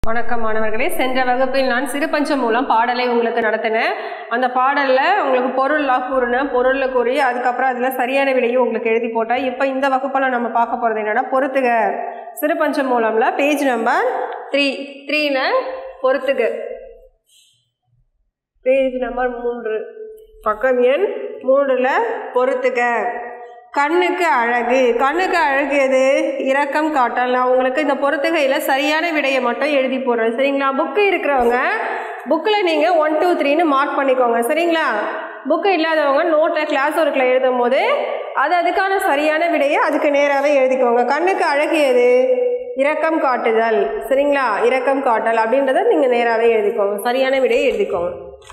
வணக்கம் மாணவர்களே சென்ற வகுப்பில் நான் சிறுபஞ்சம் மூலம் பாடலை உங்களுக்கு நடத்தினேன் அந்த பாடலில் உங்களுக்கு பொருள்லாம் கூறினேன் பொருளில் கூறி அதுக்கப்புறம் அதில் சரியான விடையும் உங்களுக்கு எழுதி போட்டேன் இப்போ இந்த வகுப்பில் நம்ம பார்க்க போகிறது என்னென்னா பொறுத்துக சிறுபஞ்சம் மூலம்ல பேஜ் நம்பர் த்ரீ த்ரீல பொறுத்துக பேஜ் நம்பர் மூன்று பக்கம் எண் மூன்றில் பொறுத்துக கண்ணுக்கு அழகு கண்ணுக்கு அழகு எது இரக்கம் காட்டல் நான் உங்களுக்கு இந்த பொறுத்துகையில் சரியான விடையை மட்டும் எழுதி போடுறேன் சரிங்களா புக்கு இருக்கிறவங்க புக்கில் நீங்கள் ஒன் டூ த்ரீன்னு மார்க் பண்ணிக்கோங்க சரிங்களா புக்கு இல்லாதவங்க நோட்டில் கிளாஸ் ஒர்க்கில் எழுதும் போது அது அதுக்கான சரியான விடையை அதுக்கு நேராகவே எழுதிக்கோங்க கண்ணுக்கு அழகு எது இரக்கம் காட்டுதல் சரிங்களா இரக்கம் காட்டல் அப்படின்றத நீங்கள் நேராகவே எழுதிக்கோங்க சரியான விடையை எழுதிக்கோங்க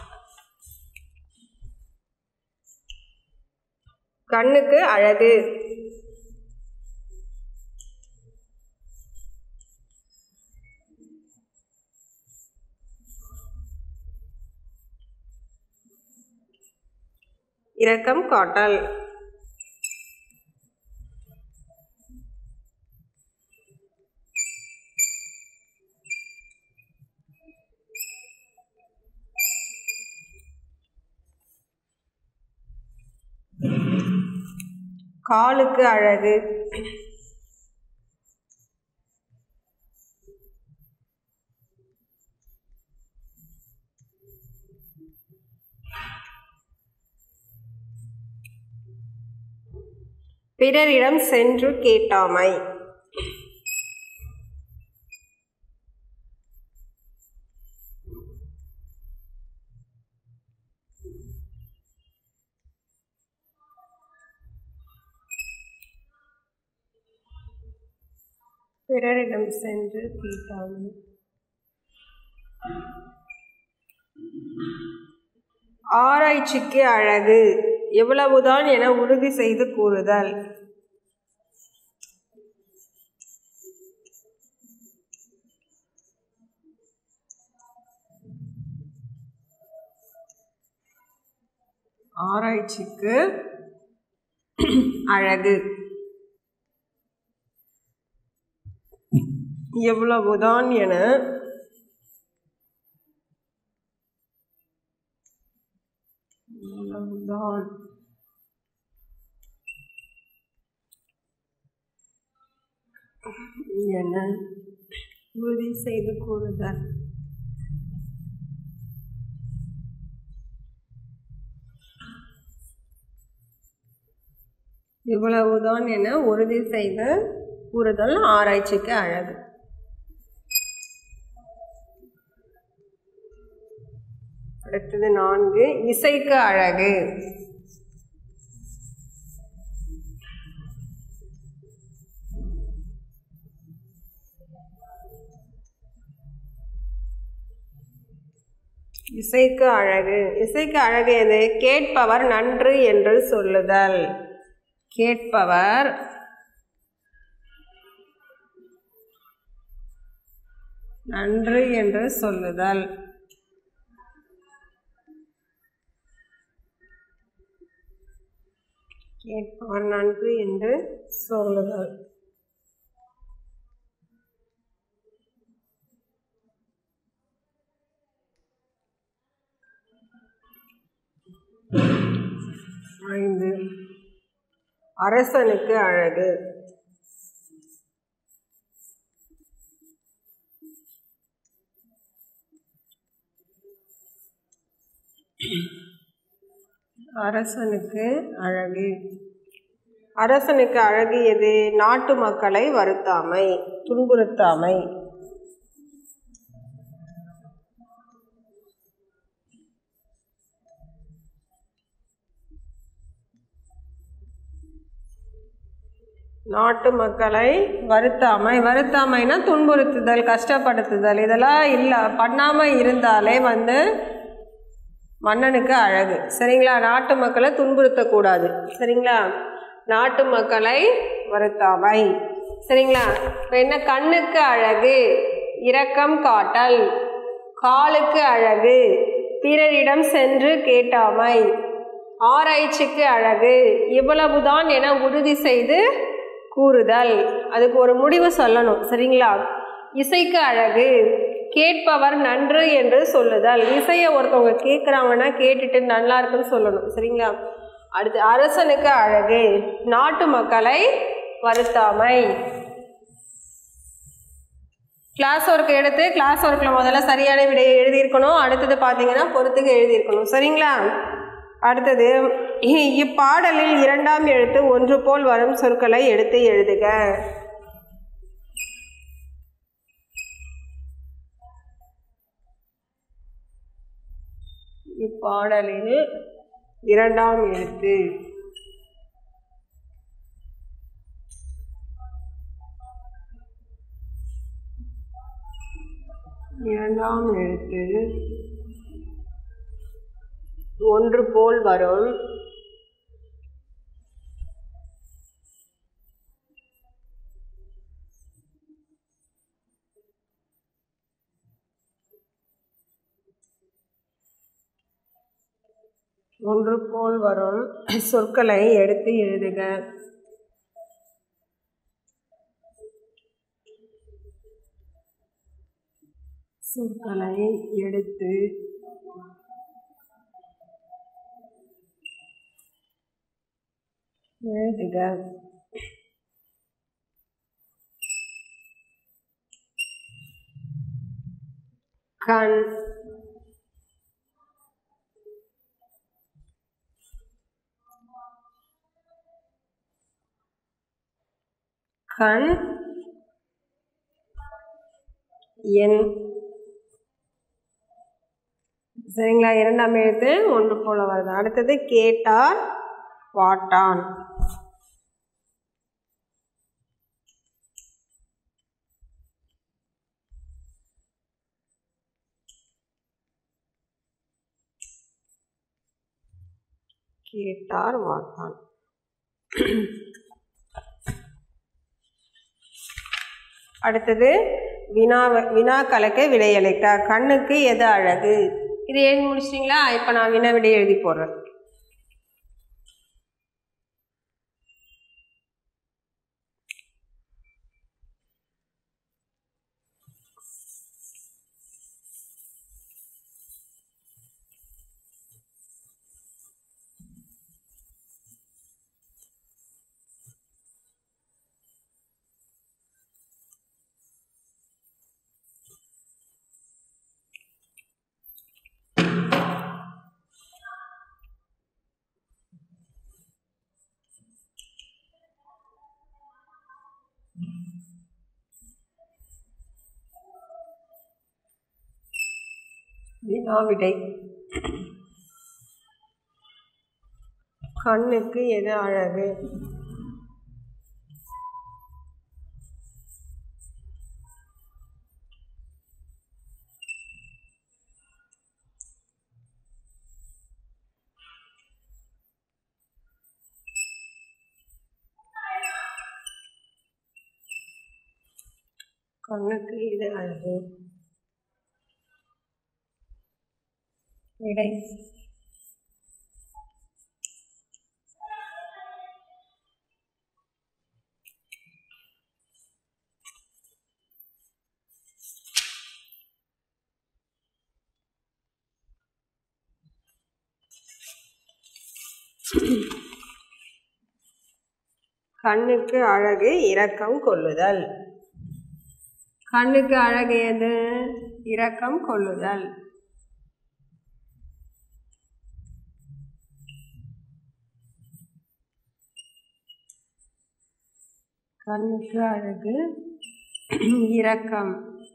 கண்ணுக்கு அழகு இரக்கம் காட்டல் காலுக்கு அழகு பிறரிடம் சென்று கேட்டாமை பிறரிடம் சென்று கேட்டாமை ஆராய்ச்சிக்கு அழகு எவ்வளவுதான் என உறுதி செய்து கூறுதல் ஆராய்ச்சிக்கு அழகு எவ்வளவுதான் என எவ்வளவுதான் என உறுதி செய்து கூறுதல் இவ்வளவுதான் என உறுதி செய்து கூறுதல் ஆராய்ச்சிக்கு அழகு அடுத்தது நான்கு இசைக்கு அழகு இசைக்கு அழகு இசைக்கு அழகு எது கேட்பவர் நன்று என்று சொல்லுதல் கேட்பவர் நன்று என்று சொல்லுதல் கேட்பவர் நன்று என்று சொல்லுதல் ஐந்து அரசனுக்கு அழகு அரசனுக்கு அழகு அரசனுக்கு அழகு எது நாட்டு மக்களை வருத்தாமை துன்புறுத்தாமை நாட்டு மக்களை வருத்தாமை வருத்தாமைனா துன்புறுத்துதல் கஷ்டப்படுத்துதல் இதெல்லாம் இல்லை பண்ணாமல் இருந்தாலே வந்து மன்னனுக்கு அழகு சரிங்களா நாட்டு மக்களை துன்புறுத்தக்கூடாது சரிங்களா நாட்டு மக்களை வருத்தாமை சரிங்களா இப்போ என்ன கண்ணுக்கு அழகு இரக்கம் காட்டல் காலுக்கு அழகு பிறரிடம் சென்று கேட்டாமை ஆராய்ச்சிக்கு அழகு இவ்வளவுதான் என உறுதி செய்து கூறுதல் அதுக்கு ஒரு முடிவு சொல்லணும் சரிங்களா இசைக்கு அழகு கேட்பவர் நன்று என்று சொல்லுதல் இசையை ஒருத்தவங்க கேட்குறாங்கன்னா கேட்டுட்டு நல்லா இருக்குன்னு சொல்லணும் சரிங்களா அடுத்து அரசனுக்கு அழகு நாட்டு மக்களை வருத்தாமை கிளாஸ் ஒர்க் எடுத்து கிளாஸ் ஒர்க்கில் முதல்ல சரியான விடையை எழுதியிருக்கணும் அடுத்தது பார்த்தீங்கன்னா பொறுத்துக்கு எழுதியிருக்கணும் சரிங்களா அடுத்தது இ- இப்பாடலில் இரண்டாம் எழுத்து ஒன்று போல் வரும் சொற்களை எடுத்து எழுதுக இப்பாடலில் இரண்டாம் எழுத்து இரண்டாம் எழுத்து ஒன்று போல் வரும் ஒன்று போல் வரும் சொற்களை எடுத்து எழுதுக சொற்களை எடுத்து எழுதுக கண் கண் என் சரிங்களா இரண்டாம் எழுத்து ஒன்று போல வருது அடுத்தது கேட்டார் வாட்டான் கேட்டார் வாட்டான் அடுத்தது வினாவ வினாக்களுக்கு விடையளிக்க கண்ணுக்கு எது அழகு இது எழுதி முடிச்சிட்டிங்களா இப்போ நான் வினா விடை எழுதி போடுறேன் வினா விடை கண்ணுக்கு எது அழகு கண்ணுக்கு எது அழகு விடை கண்ணுக்கு அழகு இரக்கம் கொள்ளுதல் கண்ணுக்கு அழகு எது இரக்கம் கொள்ளுதல் கண்ணுக்கு அழகு இரக்கம்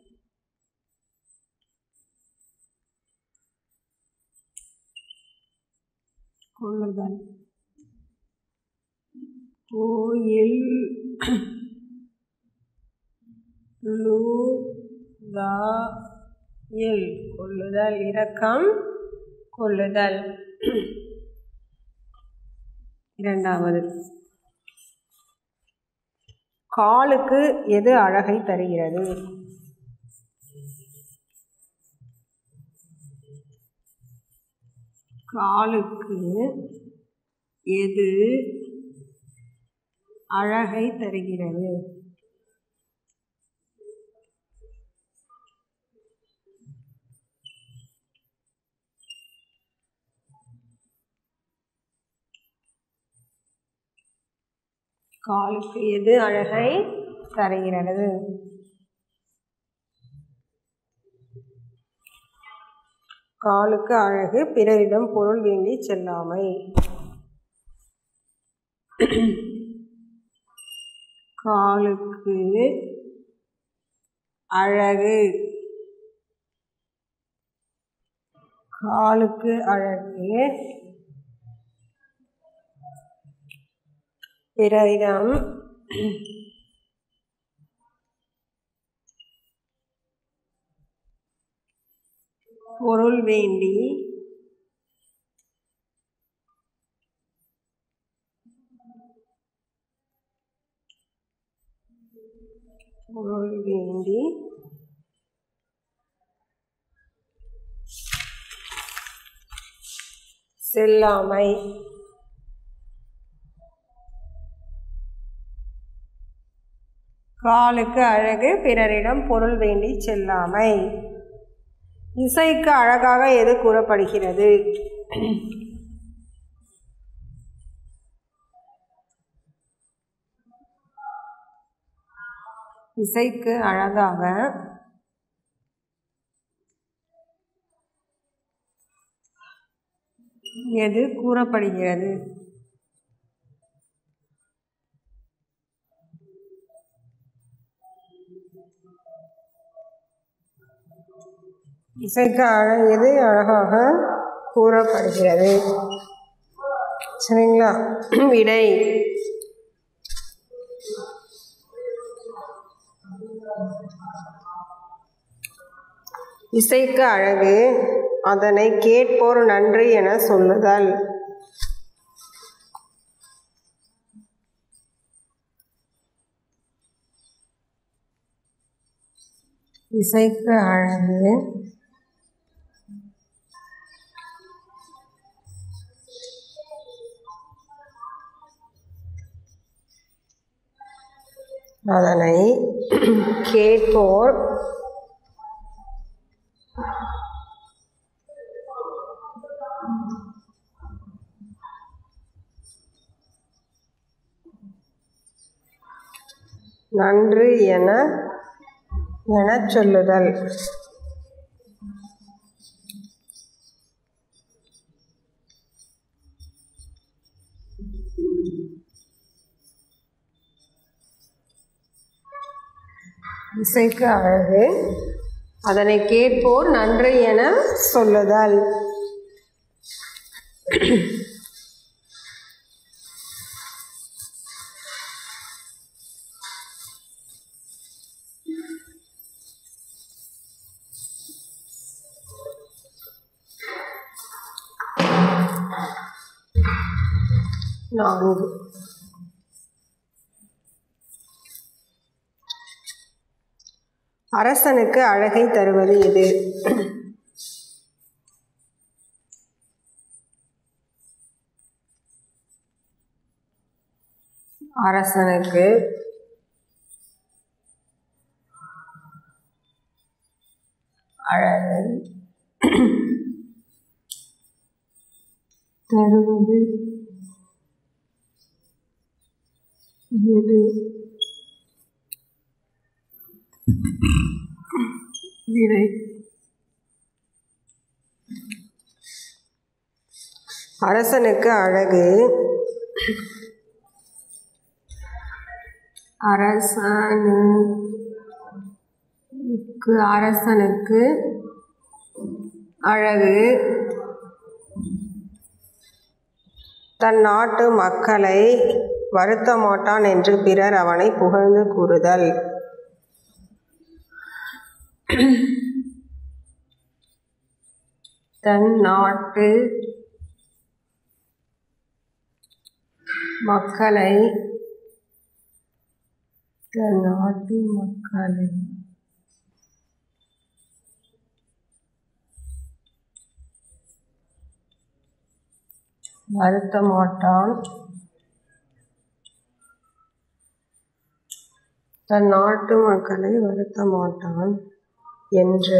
கொள்ளுதல் கோயில் லு தா இல் கொள்ளுதல் இரக்கம் கொள்ளுதல் இரண்டாவது காலுக்கு எது அழகை தருகிறது காலுக்கு எது அழகை தருகிறது காலுக்கு எது அழகை தருகிறது காலுக்கு அழகு பிறரிடம் பொருள் வேண்டி செல்லாமை காலுக்கு அழகு காலுக்கு அழகு பிறரிடம் பொருள் வேண்டி பொருள் வேண்டி செல்லாமை காலுக்கு அழகு பிறரிடம் பொருள் வேண்டி செல்லாமை இசைக்கு அழகாக எது கூறப்படுகிறது இசைக்கு அழகாக எது கூறப்படுகிறது இசைக்கு அழ எது அழகாக கூறப்படுகிறது சரிங்களா விடை இசைக்கு அழகு அதனை கேட்போர் நன்றி என சொல்லுதல் இசைக்கு அழகு அதனை கேட்போர் நன்று என எனச் சொல்லுதல் இசைக்கு அழகு அதனை கேட்போர் நன்று என சொல்லுதல் நான்கு அரசனுக்கு அழகை தருவது எது அரசனுக்கு அழகை தருவது எது விடை அரசனுக்கு அழகு அரசனுக்கு அரசனுக்கு அழகு தன் நாட்டு மக்களை வருத்த மாட்டான் என்று பிறர் அவனை புகழ்ந்து கூறுதல் தன் நாட்டு மக்களை தன் நாட்டு மக்களை வருத்த மாட்டான் தன் நாட்டு மக்களை வருத்த மாட்டான் என்று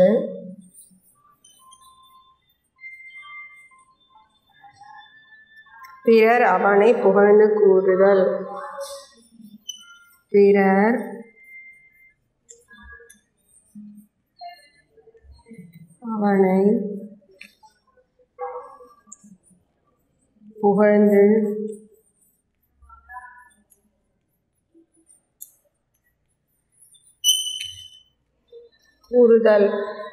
பிறர் அவனை புகழ்ந்து கூறுதல் பிறர் அவனை புகழ்ந்து கூறுதல்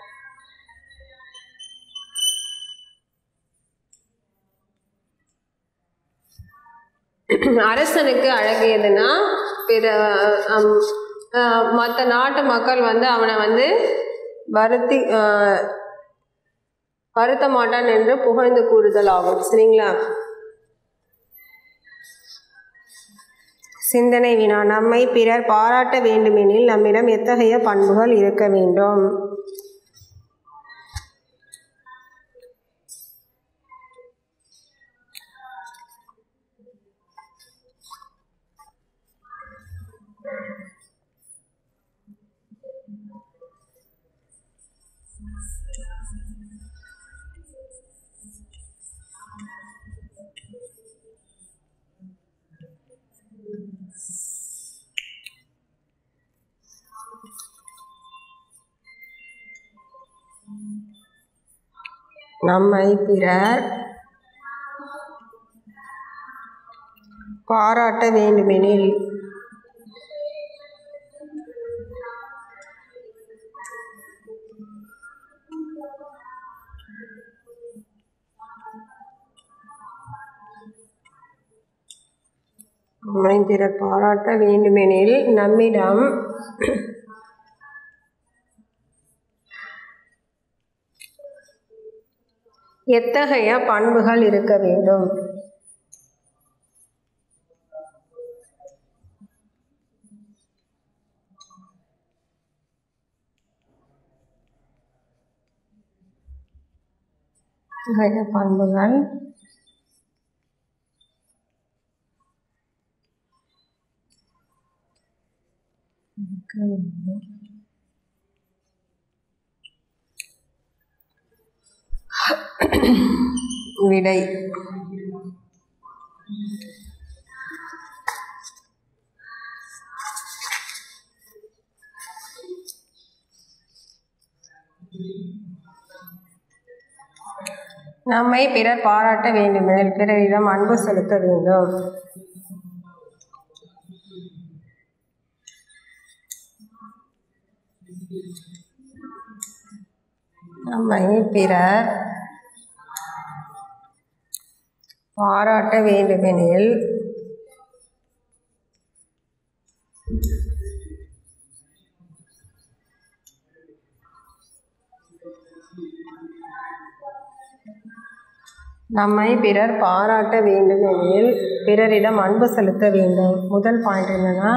அரசனுக்கு அழகு எதுனா பிற மற்ற நாட்டு மக்கள் வந்து அவனை வந்து வருத்தி அஹ், வருத்த மாட்டான் என்று புகழ்ந்து கூறுதல் ஆகும் சரிங்களா சிந்தனை வினா நம்மை பிறர் பாராட்ட வேண்டுமெனில் நம்மிடம் எத்தகைய பண்புகள் இருக்க வேண்டும் நம்மை பிறர் பாராட்ட வேண்டுமெனில் நம்மை பிறர் பாராட்ட வேண்டுமெனில் நம்மிடம் எத்தகைய பண்புகள் இருக்க வேண்டும் எத்தகைய பண்புகள் இருக்க வேண்டும் விடை நம்மை பிறர் பாராட்ட வேண்டுமெனில் பிறரிடம் அன்பு செலுத்த வேண்டும் நம்மை பிறர் பாராட்ட வேண்டுமெனில் நம்மை பிறர் பாராட்ட வேண்டுமெனில் பிறரிடம் அன்பு செலுத்த வேண்டும் முதல் பாயிண்ட் என்னன்னா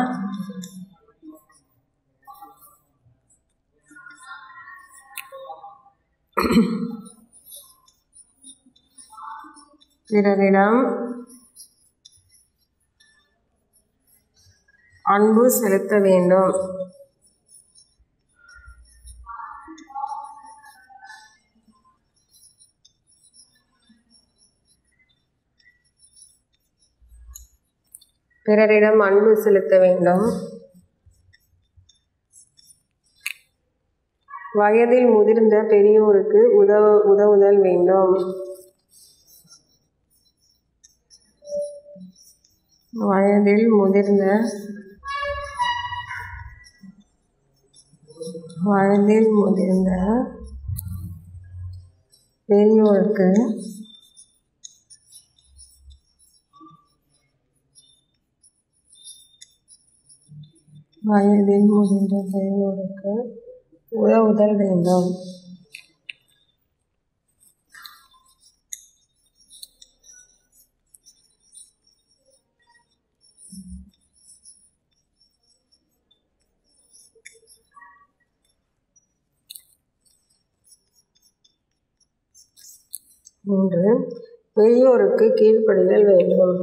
பிறரிடம் அன்பு செலுத்த வேண்டும் பிறரிடம் அன்பு செலுத்த வேண்டும் வயதில் முதிர்ந்த பெரியோருக்கு உதவ உதவுதல் வேண்டும் வயதில் முதிர்ந்த வயதில் முதிர்ந்த பெரியோருக்கு வயதில் முதிர்ந்த பெரியோருக்கு உதவுதல் வேண்டும் மூன்று பெரியோருக்கு கீழ்ப்படிதல் வேண்டும்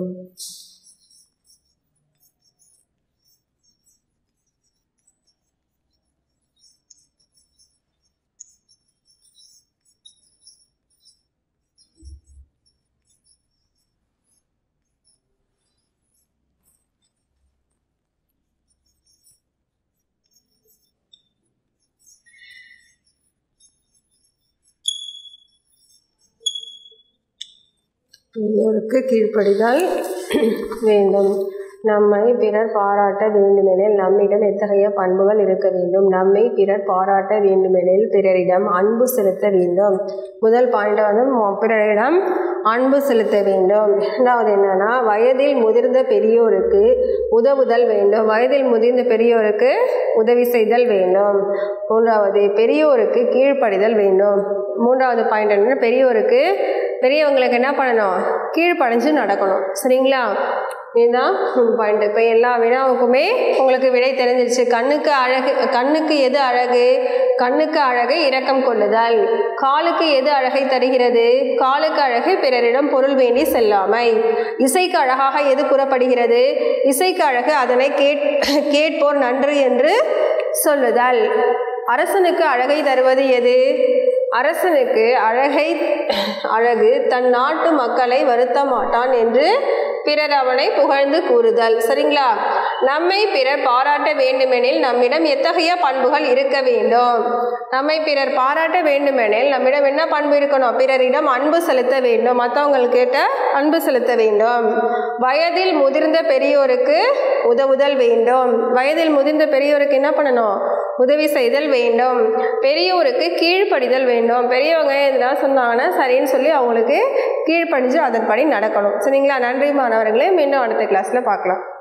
பெரியோருக்கு கீழ்ப்படிதல் வேண்டும் நம்மை பிறர் பாராட்ட வேண்டுமெனில் நம்மிடம் எத்தகைய பண்புகள் இருக்க வேண்டும் நம்மை பிறர் பாராட்ட வேண்டுமெனில் பிறரிடம் அன்பு செலுத்த வேண்டும் முதல் பாயிண்ட் வந்து மொ- பிறரிடம் அன்பு செலுத்த வேண்டும் இரண்டாவது என்னன்னா வயதில் முதிர்ந்த பெரியோருக்கு உதவுதல் வேண்டும் வயதில் முதிர்ந்த பெரியோருக்கு உதவி செய்தல் வேண்டும் மூன்றாவது பெரியோருக்கு கீழ்ப்படிதல் வேண்டும் மூன்றாவது பாயிண்ட் என்னன்னா பெரியோருக்கு பெரியவங்களுக்கு என்ன பண்ணணும் கீழ்ப்படைஞ்சு நடக்கணும் சரிங்களா இதுதான் பாயிண்ட் இப்போ எல்லா வினாவுக்குமே உங்களுக்கு விடை தெரிஞ்சிருச்சு கண்ணுக்கு அழகு கண்ணுக்கு எது அழகு கண்ணுக்கு அழகு இரக்கம் கொள்ளுதல் காலுக்கு எது அழகை தருகிறது காலுக்கு அழகு பிறரிடம் பொருள் வேண்டி செல்லாமை இசைக்கு அழகாக எது கூறப்படுகிறது இசைக்கு அழகு அதனை கேட் கேட்போர் நன்று என்று சொல்லுதல் அரசனுக்கு அழகை தருவது எது அரசனுக்கு அழகை அழகு தன் நாட்டு மக்களை வருத்த மாட்டான் என்று பிறர் அவனை புகழ்ந்து கூறுதல் சரிங்களா நம்மை பிறர் பாராட்ட வேண்டுமெனில் நம்மிடம் எத்தகைய பண்புகள் இருக்க வேண்டும் நம்மை பிறர் பாராட்ட வேண்டுமெனில் நம்மிடம் என்ன பண்பு இருக்கணும் பிறரிடம் அன்பு செலுத்த வேண்டும் மற்றவங்கள்கிட்ட அன்பு செலுத்த வேண்டும் வயதில் முதிர்ந்த பெரியோருக்கு உதவுதல் வேண்டும் வயதில் முதிர்ந்த பெரியோருக்கு என்ன பண்ணணும் உதவி செய்தல் வேண்டும் பெரியோருக்கு கீழ்ப்படிதல் வேண்டும் பெரியவங்க எதுனா சொன்னாங்கன்னா சரின்னு சொல்லி அவங்களுக்கு கீழ்ப்படிஞ்சு அதன்படி நடக்கணும் சரிங்களா நன்றி மாணவர்களே மீண்டும் அடுத்த கிளாஸில் பார்க்கலாம்